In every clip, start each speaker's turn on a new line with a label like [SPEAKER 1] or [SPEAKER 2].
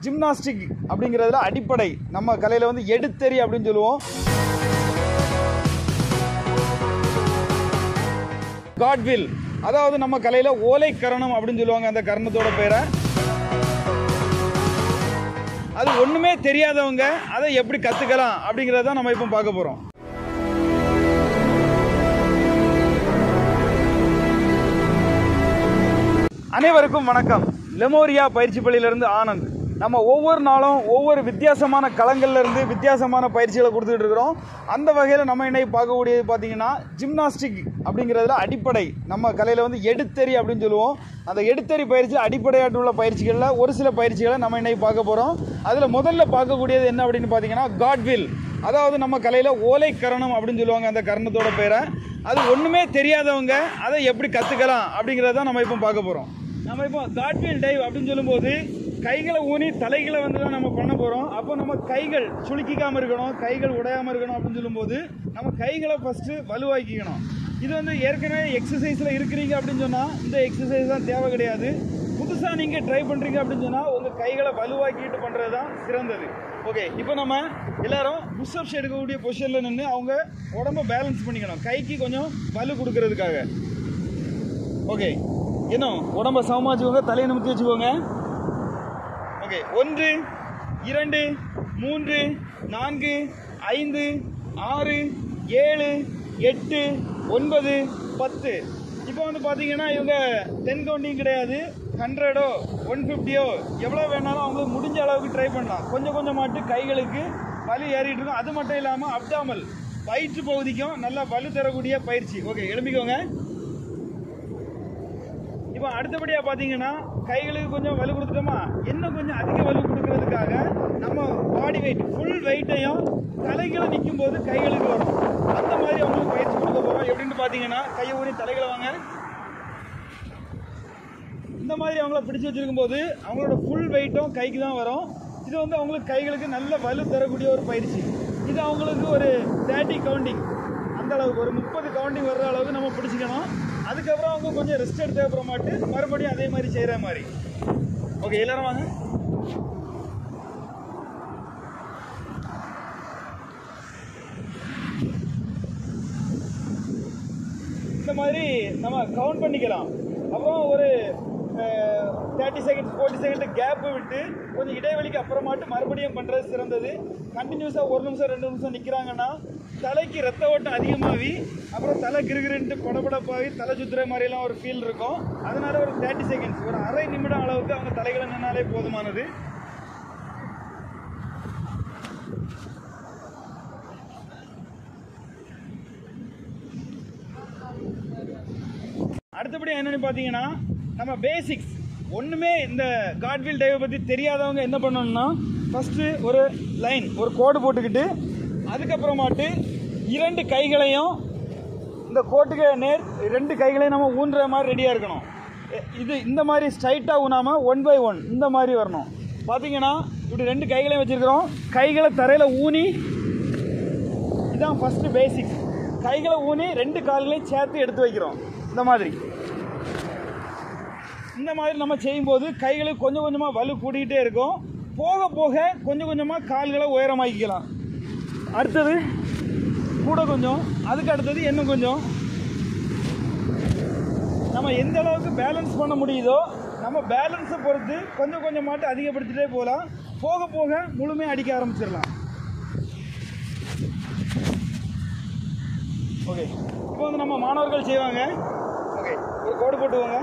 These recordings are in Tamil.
[SPEAKER 1] ஜிம்னாஸ்டிக் அப்படிங்கிறதுல அடிப்படை நம்ம கலையில் வந்து எடுத்தெறி அப்படின்னு சொல்லுவோம் காட்வில் அதாவது நம்ம கலையில் ஓலை கரணம் அப்படின்னு சொல்லுவாங்க அந்த கரணத்தோட பேரை அது ஒன்றுமே தெரியாதவங்க அதை எப்படி கற்றுக்கலாம் அப்படிங்கிறத நம்ம இப்போ பார்க்க போகிறோம் அனைவருக்கும் வணக்கம் லெமோரியா பயிற்சி பள்ளியிலிருந்து ஆனந்த் நம்ம ஒவ்வொரு நாளும் ஒவ்வொரு வித்தியாசமான களங்கள்ல இருந்து வித்தியாசமான பயிற்சிகளை கொடுத்துட்டு இருக்கிறோம் அந்த வகையில் நம்ம இன்னைக்கு பார்க்கக்கூடியது பார்த்தீங்கன்னா ஜிம்னாஸ்டிக் அப்படிங்கிறதுல அடிப்படை நம்ம கலையில் வந்து எடுத்தெறி அப்படின்னு சொல்லுவோம் அந்த எடுத்தெறி பயிற்சி அடிப்படையாட்டு உள்ள பயிற்சிகளில் ஒரு சில பயிற்சிகளை நம்ம இன்னைக்கு பார்க்க போகிறோம் அதில் முதல்ல பார்க்கக்கூடியது என்ன அப்படின்னு பார்த்தீங்கன்னா காட்வில் அதாவது நம்ம கலையில் ஓலை கரணம் அப்படின்னு சொல்லுவாங்க அந்த கரணத்தோட பேரை அது ஒன்றுமே தெரியாதவங்க அதை எப்படி கற்றுக்கலாம் அப்படிங்கிறத நம்ம இப்போ பார்க்க போகிறோம் நம்ம இப்போ காட்வில் டைவ் அப்படின்னு சொல்லும்போது கைகளை ஊனி தலைகளை வந்து தான் நம்ம பண்ண போகிறோம் அப்போ நம்ம கைகள் சுளுக்கிக்காமல் இருக்கணும் கைகள் உடையாமல் இருக்கணும் அப்படின்னு சொல்லும்போது நம்ம கைகளை ஃபஸ்ட்டு வலுவாக்கிக்கணும் இது வந்து ஏற்கனவே எக்ஸசைஸில் இருக்கிறீங்க அப்படின்னு சொன்னால் இந்த எக்ஸசைஸ் தான் தேவை கிடையாது புதுசாக நீங்கள் ட்ரை பண்ணுறீங்க அப்படின்னு சொன்னால் உங்கள் கைகளை வலுவாக்கிட்டு பண்ணுறது தான் சிறந்தது ஓகே இப்போ நம்ம எல்லாரும் புஷ்அப்ஸ் எடுக்கக்கூடிய பொசிஷனில் நின்று அவங்க உடம்ப பேலன்ஸ் பண்ணிக்கணும் கைக்கு கொஞ்சம் வலு கொடுக்கறதுக்காக ஓகே இன்னும் உடம்ப சமமா வச்சுக்கோங்க தலையை நிமித்தி வச்சுக்கோங்க ஓகே ஒன்று இரண்டு மூன்று நான்கு ஐந்து ஆறு ஏழு எட்டு ஒன்பது பத்து இப்போ வந்து பார்த்தீங்கன்னா இவங்க டென் கவுண்டிங் கிடையாது ஹண்ட்ரடோ ஒன் ஃபிஃப்டியோ எவ்வளோ வேணாலும் அவங்க முடிஞ்ச அளவுக்கு ட்ரை பண்ணலாம் கொஞ்சம் கொஞ்சமாட்டு கைகளுக்கு வலி ஏறிட்டு இருக்கும் அது மட்டும் இல்லாமல் அப்டாமல் வயிற்று பகுதிக்கும் நல்லா வலு தரக்கூடிய பயிற்சி ஓகே எழுப்பிக்கோங்க இப்போ அடுத்தபடியாக பார்த்தீங்கன்னா கைகளுக்கு கொஞ்சம் வலு கொடுத்துட்டோமா இன்னும் கொஞ்சம் அதிக வலு கொடுக்கறதுக்காக நம்ம பாடி வெயிட் ஃபுல் வெயிட்டையும் தலைகளை நிற்கும் போது கைகளுக்கு வரும் அந்த மாதிரி அவங்களுக்கு பயிற்சி கொடுக்க போகிறோம் எப்படின்னு பார்த்தீங்கன்னா கையை ஊனி தலைகளை வாங்க இந்த மாதிரி அவங்கள பிடிச்சு வச்சிருக்கும் போது அவங்களோட ஃபுல் வெயிட்டும் கைக்கு தான் வரும் இது வந்து அவங்களுக்கு கைகளுக்கு நல்ல வலு தரக்கூடிய ஒரு பயிற்சி இது அவங்களுக்கு ஒரு தேர்ட்டி கவுண்டிங் அந்த அளவுக்கு ஒரு முப்பது கவுண்டிங் வர்ற அளவுக்கு நம்ம பிடிச்சிக்கணும் அதுக்கப்புறம் அவங்க கொஞ்சம் ரெஸ்ட் எடுத்த அப்புறமாட்டு மறுபடியும் அதே மாதிரி செய்கிற மாதிரி ஓகே எல்லாரும் வாங்க இந்த மாதிரி நம்ம கவுண்ட் பண்ணிக்கலாம் அப்புறம் ஒரு thirty seconds forty second gap விட்டு கொஞ்சம் இடைவெளிக்கு அப்புறமாட்டு மறுபடியும் பண்ணுறது சிறந்தது கண்டினியூஸாக ஒரு நிமிஷம் ரெண்டு நிமிஷம் நிற்கிறாங்கன்னா தலைக்கு ரத்த ஓட்டம் அதிகமாகி அப்புறம் தலை கிருகிருன்ட்டு படபடப்பாகி தலை சுத்துற மாதிரிலாம் ஒரு ஃபீல் இருக்கும் அதனால ஒரு தேர்ட்டி செகண்ட்ஸ் ஒரு அரை நிமிடம் அளவுக்கு அவங்க தலைகளை நின்னாலே போதுமானது அடுத்தபடி என்னன்னு பார்த்தீங்கன்னா நம்ம பேசிக்ஸ் ஒன்றுமே இந்த காட்வில் டைவை பற்றி தெரியாதவங்க என்ன பண்ணணும்னா ஃபஸ்ட்டு ஒரு லைன் ஒரு கோடு போட்டுக்கிட்டு அதுக்கப்புறமாட்டு இரண்டு கைகளையும் இந்த கோட்டுக்கு நேர் ரெண்டு கைகளையும் நம்ம ஊன்ற மாதிரி ரெடியாக இருக்கணும் எ- இது இந்த மாதிரி ஸ்ட்ரைட்டாக ஊனாமல் ஒன் பை ஒன் இந்த மாதிரி வரணும் பார்த்தீங்கன்னா இப்படி ரெண்டு கைகளையும் வச்சுருக்கிறோம் கைகளை தரையில் ஊனி இதுதான் ஃபஸ்ட்டு பேசிக்ஸ் கைகளை ஊனி ரெண்டு கால்களையும் சேர்த்து எடுத்து வைக்கிறோம் இந்த மாதிரி இந்த மாதிரி நம்ம செய்யும்போது கைகளுக்கு கொஞ்சம் கொஞ்சமாக வலு கூட்டிகிட்டே இருக்கும் போக போக கொஞ்சம் கொஞ்சமாக கால்களை உயரமாக்கிக்கலாம் அடுத்தது கூட கொஞ்சம் அதுக்கு அடுத்தது இன்னும் கொஞ்சம் நம்ம எந்த அளவுக்கு பேலன்ஸ் பண்ண முடியுதோ நம்ம பேலன்ஸை பொறுத்து கொஞ்சம் கொஞ்சமாட்டு அதிகப்படுத்திட்டே போகலாம் போக போக முழுமையாக அடிக்க ஆரம்பிச்சிடலாம் ஓகே இப்போ வந்து நம்ம மாணவர்கள் செய்வாங்க ஓகே ஒரு கோடு போட்டுவோங்க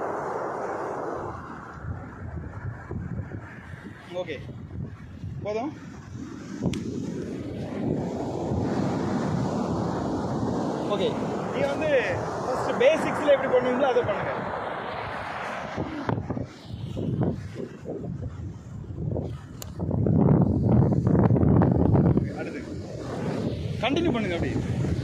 [SPEAKER 1] ஓகே போதும் ஓகே நீங்கள் வந்து ஃபஸ்ட்டு பேசிக்ஸில் எப்படி பண்ணுவீங்களோ அதை பண்ணுங்க அடுத்து கண்டினியூ பண்ணுங்க அப்படியே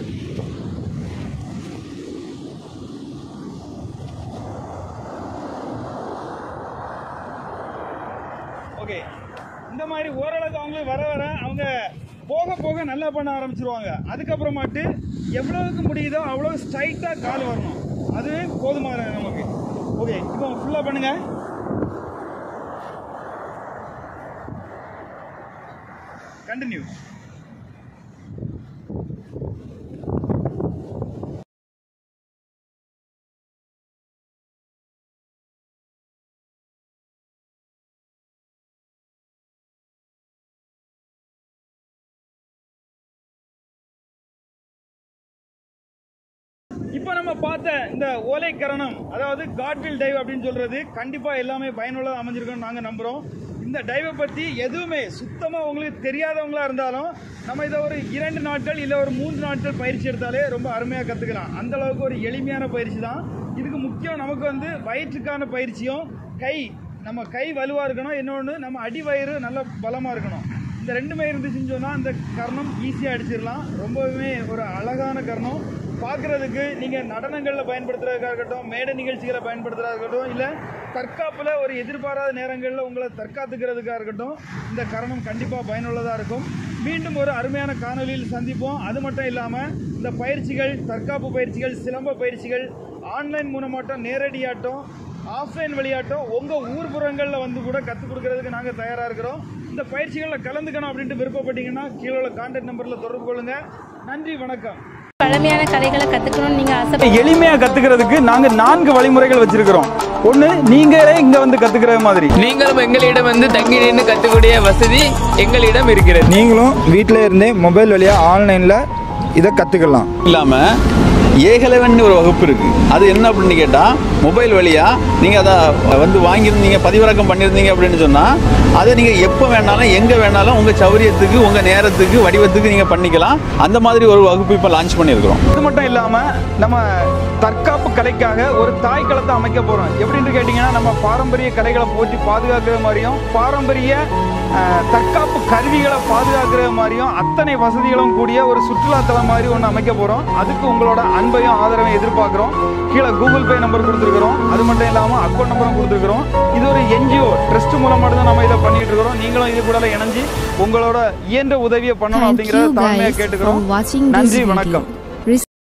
[SPEAKER 1] ஓகே இந்த மாதிரி ஓரளவுக்கு அவங்க வர வர அவங்க போக போக நல்லா பண்ண ஆரம்பிச்சிருவாங்க அதுக்கப்புறமாட்டு எவ்வளவுக்கு முடியுதோ அவ்வளோ ஸ்ட்ரைட்டாக கால் வரணும் அதுவே போதுமான நமக்கு ஓகே இப்போ ஃபுல்லாக பண்ணுங்க கண்டினியூ இப்போ நம்ம பார்த்த இந்த ஓலைக்கரணம் அதாவது காட்வில் டைவ் அப்படின்னு சொல்றது கண்டிப்பா எல்லாமே பயனுள்ளதாக அமைஞ்சிருக்கும்னு நாங்க நம்புறோம் இந்த டைவை பத்தி எதுவுமே சுத்தமா உங்களுக்கு தெரியாதவங்களா இருந்தாலும் நம்ம இதை ஒரு இரண்டு நாட்கள் இல்ல ஒரு மூன்று நாட்கள் பயிற்சி எடுத்தாலே ரொம்ப அருமையா கத்துக்கலாம் அந்த அளவுக்கு ஒரு எளிமையான பயிற்சி தான் இதுக்கு முக்கியம் நமக்கு வந்து வயிற்றுக்கான பயிற்சியும் கை நம்ம கை வலுவா இருக்கணும் இன்னொன்று நம்ம அடி வயிறு நல்ல பலமா இருக்கணும் இந்த ரெண்டுமே இருந்துச்சுன்னு சொன்னா அந்த கர்ணம் ஈஸியாக அடிச்சிடலாம் ரொம்பவுமே ஒரு அழகான கர்ணம் பார்க்குறதுக்கு நீங்கள் நடனங்களில் பயன்படுத்துறதுக்காக இருக்கட்டும் மேடை நிகழ்ச்சிகளை பயன்படுத்துறதா இருக்கட்டும் இல்லை தற்காப்பில் ஒரு எதிர்பாராத நேரங்களில் உங்களை தற்காத்துக்கிறதுக்காக இருக்கட்டும் இந்த கரணம் கண்டிப்பாக பயனுள்ளதாக இருக்கும் மீண்டும் ஒரு அருமையான காணொலியில் சந்திப்போம் அது மட்டும் இல்லாமல் இந்த பயிற்சிகள் தற்காப்பு பயிற்சிகள் சிலம்ப பயிற்சிகள் ஆன்லைன் மூலமாட்டம் நேரடியாட்டம் ஆஃப்லைன் விளையாட்டம் உங்கள் ஊர்புறங்களில் வந்து கூட கற்றுக் கொடுக்கறதுக்கு நாங்கள் தயாராக இருக்கிறோம் இந்த பயிற்சிகளில் கலந்துக்கணும் அப்படின்ட்டு விருப்பப்பட்டீங்கன்னா கீழே உள்ள கான்டாக்ட் நம்பரில் தொடர்பு கொள்ளுங்க நன்றி வணக்கம்
[SPEAKER 2] பழமையான கலைகளை கத்துக்கணும்னு நீங்க ஆசை
[SPEAKER 1] எளிமையா கத்துக்கிறதுக்கு நாங்க நான்கு வழிமுறைகள் வச்சிருக்கிறோம் ஒண்ணு நீங்களே இங்க வந்து கத்துக்கிற மாதிரி
[SPEAKER 3] நீங்களும் எங்களிடம் வந்து தங்கி நின்று கற்றுக்கூடிய வசதி எங்களிடம் இருக்கிறது
[SPEAKER 4] நீங்களும் வீட்டில் இருந்தே மொபைல் வழியாக ஆன்லைனில் இதை கற்றுக்கலாம்
[SPEAKER 5] இல்லாமல் ஏகலவன் ஒரு வகுப்பு இருக்குது அது என்ன அப்படின்னு கேட்டால் மொபைல் வழியாக நீங்கள் அதை வந்து வாங்கியிருந்தீங்க பதிவிறக்கம் பண்ணியிருந்தீங்க அப்படின்னு சொன்னால் அதை நீங்கள் எப்போ வேணாலும் எங்கே வேணாலும் உங்கள் சௌரியத்துக்கு உங்கள் நேரத்துக்கு வடிவத்துக்கு நீங்கள் பண்ணிக்கலாம் அந்த மாதிரி ஒரு வகுப்பு இப்போ லான்ச் பண்ணியிருக்கிறோம்
[SPEAKER 1] இது மட்டும் இல்லாம நம்ம தற்காப்பு கலைக்காக ஒரு தாய் களத்தை அமைக்க போறோம் எப்படின்னு கேட்டீங்கன்னா நம்ம பாரம்பரிய கலைகளை போற்றி பாதுகாக்கிற மாதிரியும் பாரம்பரிய அஹ், தற்காப்பு கருவிகளை பாதுகாக்கிற மாதிரியும் அத்தனை வசதிகளும் கூடிய ஒரு சுற்றுலாத்தலம் மாதிரி ஒன்று அமைக்க போறோம் அதுக்கு உங்களோட அன்பையும் ஆதரவையும் எதிர்பார்க்குறோம் கீழே கூகுள் பே நம்பர் கொடுத்துருக்குறோம் அது மட்டும் இல்லாமல் அக்கௌண்ட் நம்பரும் கொடுத்துருக்குறோம் இது ஒரு என்ஜிஓ ட்ரஸ்ட் மூலமாக தான் நம்ம இதை பண்ணிட்டு இருக்கிறோம் நீங்களும் இது கூட இணைஞ்சு உங்களோட இயன்ற உதவியை பண்ணணும்
[SPEAKER 6] Thank
[SPEAKER 1] அப்படிங்கிறத
[SPEAKER 6] you
[SPEAKER 1] தாழ்மையாக
[SPEAKER 6] guys for
[SPEAKER 1] கேட்டுக்கிறோம்
[SPEAKER 6] watching this
[SPEAKER 1] நன்றி
[SPEAKER 6] video.
[SPEAKER 1] வணக்கம்